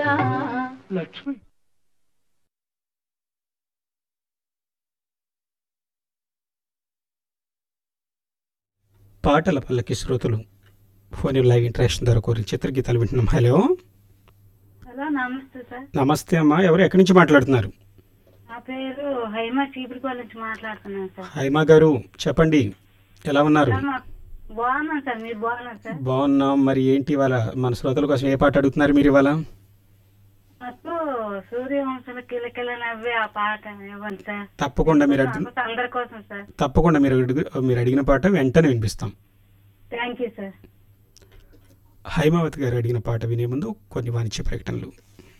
లక్ష్మి పాటల పల్లకి శ్రోతలు ఫోన్ లైవ్ ఇంటరాక్షన్ ద్వారా కోరిన చిత్రగీతాలు వింటున్నాం హలో హలో నమస్తే సార్ నమస్తే అమ్మా ఎవరు ఎక్కడి నుంచి మాట్లాడుతున్నారు నా పేరు హైమా చీపురుకోల నుంచి మాట్లాడుతున్నాను సార్ హైమా గారు చెప్పండి ఎలా ఉన్నారు సార్ మా- బాగున్నాను సార్ మీరు బాగున్నారు సార్ బాగున్నాం మరి ఏంటి ఇవాళ మన శ్రోతల కోసం ఏ పాట అడుగుతున్నారు మీరు ఇవాళ నాకు సూర్యవంశంలో కిలకిల నవ్వే ఆ పాట ఇవ్వండి సార్ తప్పకుండా మీరు అడిగిన కాకపోతే అందరి కోసం సార్ తప్పకుండా మీరు అడిగి మీరు అడిగిన పాట వెంటనే వినిపిస్తాం థ్యాంక్ యూ సార్ హైమావతి గారు అడిగిన పాట వినే ముందు కొన్ని వాణిజ్య ప్రకటనలు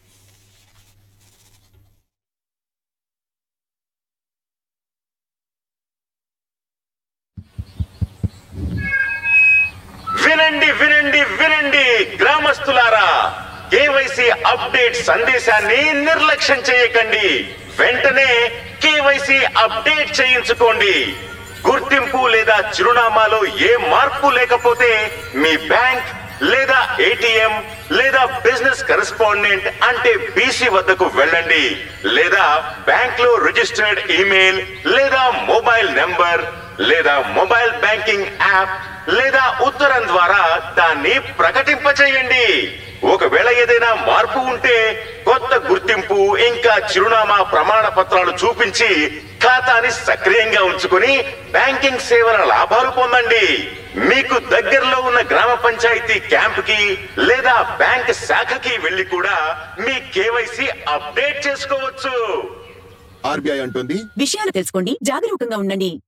వినండి వినండి వినండి గ్రామస్తులారా కేవైసీ అప్డేట్ సందేశాన్ని నిర్లక్ష్యం చేయకండి వెంటనే కేవైసీ అప్డేట్ చేయించుకోండి గుర్తింపు లేదా చిరునామాలో ఏ మార్పు లేకపోతే మీ బ్యాంక్ లేదా ఏటీఎం లేదా బిజినెస్ కరెస్పాండెంట్ అంటే బీసీ వద్దకు వెళ్ళండి లేదా బ్యాంక్ లో రిజిస్టర్డ్ ఈమెయిల్ లేదా మొబైల్ నెంబర్ లేదా మొబైల్ బ్యాంకింగ్ యాప్ లేదా ఉత్తరం ద్వారా దాన్ని ప్రకటింపచేయండి ఒకవేళ ఏదైనా మార్పు ఉంటే కొత్త గుర్తింపు ఇంకా చిరునామా ప్రమాణ పత్రాలు చూపించి ఖాతాని సక్రియంగా ఉంచుకుని బ్యాంకింగ్ సేవల లాభాలు పొందండి మీకు దగ్గరలో ఉన్న గ్రామ పంచాయతీ క్యాంప్ కి లేదా బ్యాంక్ శాఖకి వెళ్లి కూడా మీ కేవైసీ అప్డేట్ చేసుకోవచ్చు ఆర్బీఐ అంటుంది విషయాలు తెలుసుకోండి జాగరూకంగా ఉండండి